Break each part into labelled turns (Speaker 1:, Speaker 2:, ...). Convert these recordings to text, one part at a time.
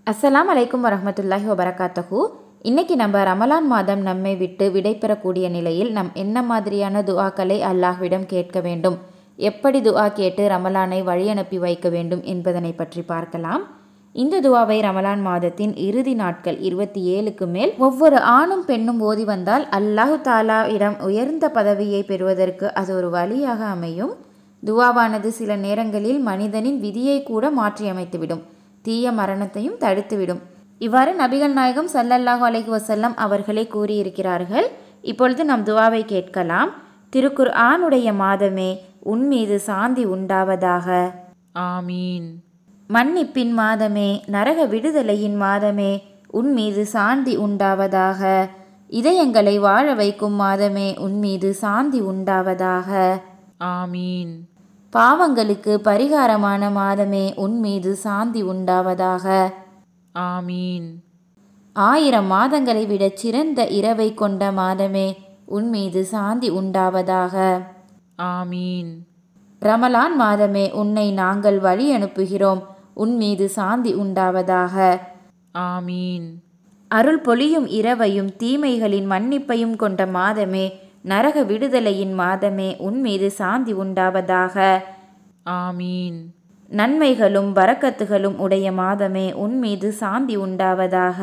Speaker 1: அஸ்ஸலாம் அலைக்கும் வரஹ்மத்துல்லாஹி வபரகாத்தஹு இன்னைக்கு நம்ம ரமலான் மாதம் நம்மை விட்டு விடைபெறக்கூடிய நிலையில் நம் என்ன மாதிரியான துஆக்களை அல்லாஹ்விடம் கேட்க வேண்டும் எப்படி துஆ கேட்டு ரமலானை வழியனுப்பி வைக்க வேண்டும் என்பதனை பற்றி பார்க்கலாம் இந்த துஆவை ரமலான் மாதத்தின் இறுதி நாட்கள் இருபத்தி ஏழுக்கு மேல் ஒவ்வொரு ஆணும் பெண்ணும் ஓதி வந்தால் அல்லாஹு தாலா இடம் உயர்ந்த பதவியை பெறுவதற்கு அது ஒரு வழியாக அமையும் துவாவானது சில நேரங்களில் மனிதனின் விதியை கூட மாற்றியமைத்துவிடும் தீய மரணத்தையும் தடுத்துவிடும் இவ்வாறு நபிகள் நாயகம் சல்லல்லாஹு அலைஹி வஸல்லம் அவர்களே கூறியிருக்கிறார்கள் இப்பொழுது நம் துவாவை கேட்கலாம் திருக்குர் ஆணுடைய மாதமே உன் மீது சாந்தி உண்டாவதாக
Speaker 2: ஆமீன்
Speaker 1: மன்னிப்பின் மாதமே நரக விடுதலையின் மாதமே உன் மீது சாந்தி உண்டாவதாக இதயங்களை வாழ வைக்கும் மாதமே உன் மீது சாந்தி உண்டாவதாக
Speaker 2: ஆமீன்
Speaker 1: பாவங்களுக்கு பரிகாரமான மாதமே உன் மீது சாந்தி உண்டாவதாக
Speaker 2: ஆமீன்
Speaker 1: ஆயிரம் மாதங்களை விடச் சிறந்த இரவை கொண்ட மாதமே உன் மீது சாந்தி உண்டாவதாக
Speaker 2: ஆமீன்
Speaker 1: ரமலான் மாதமே உன்னை நாங்கள் வழி அனுப்புகிறோம் உன் மீது சாந்தி உண்டாவதாக
Speaker 2: ஆமீன்
Speaker 1: அருள் பொழியும் இரவையும் தீமைகளின் மன்னிப்பையும் கொண்ட மாதமே நரக விடுதலையின் மாதமே உன் மீது சாந்தி உண்டாவதாக
Speaker 2: ஆமீன்
Speaker 1: நன்மைகளும் பரக்கத்துகளும் உடைய மாதமே உன் மீது சாந்தி உண்டாவதாக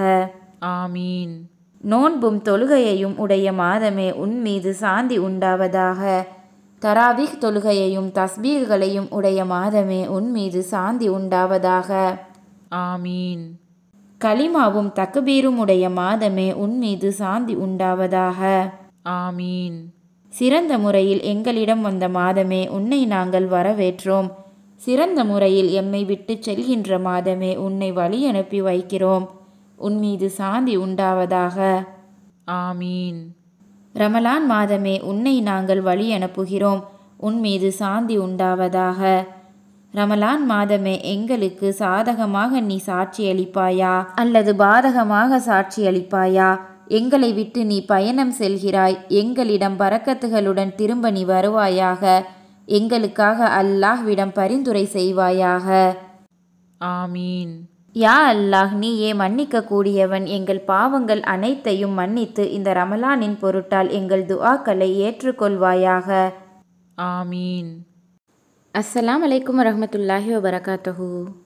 Speaker 2: ஆமீன்
Speaker 1: நோன்பும் தொழுகையையும் உடைய மாதமே உன் மீது சாந்தி உண்டாவதாக தராவிக் தொழுகையையும் தஸ்பீர்களையும் உடைய மாதமே உன் மீது சாந்தி உண்டாவதாக
Speaker 2: ஆமீன்
Speaker 1: கலிமாவும் தக்பீரும் உடைய மாதமே உன் மீது சாந்தி உண்டாவதாக
Speaker 2: ஆமீன்
Speaker 1: சிறந்த முறையில் எங்களிடம் வந்த மாதமே உன்னை நாங்கள் வரவேற்றோம் சிறந்த முறையில் எம்மை விட்டு செல்கின்ற மாதமே உன்னை வழி அனுப்பி வைக்கிறோம் உன் மீது சாந்தி உண்டாவதாக
Speaker 2: ஆமீன்
Speaker 1: ரமலான் மாதமே உன்னை நாங்கள் வழி அனுப்புகிறோம் உன் மீது சாந்தி உண்டாவதாக ரமலான் மாதமே எங்களுக்கு சாதகமாக நீ சாட்சி அளிப்பாயா அல்லது பாதகமாக சாட்சி அளிப்பாயா எங்களை விட்டு நீ பயணம் செல்கிறாய் எங்களிடம் பறக்கத்துகளுடன் திரும்ப நீ வருவாயாக எங்களுக்காக அல்லாஹ்விடம் பரிந்துரை செய்வாயாக
Speaker 2: ஆமீன்
Speaker 1: யா அல்லாஹ் நீயே மன்னிக்க கூடியவன் எங்கள் பாவங்கள் அனைத்தையும் மன்னித்து இந்த ரமலானின் பொருட்டால் எங்கள் துஆக்களை ஏற்றுக்கொள்வாயாக
Speaker 2: ஆமீன்
Speaker 1: அஸ்ஸலாம் அலைக்கும் வரஹ்மத்துல்லாஹி வபரகாத்துஹு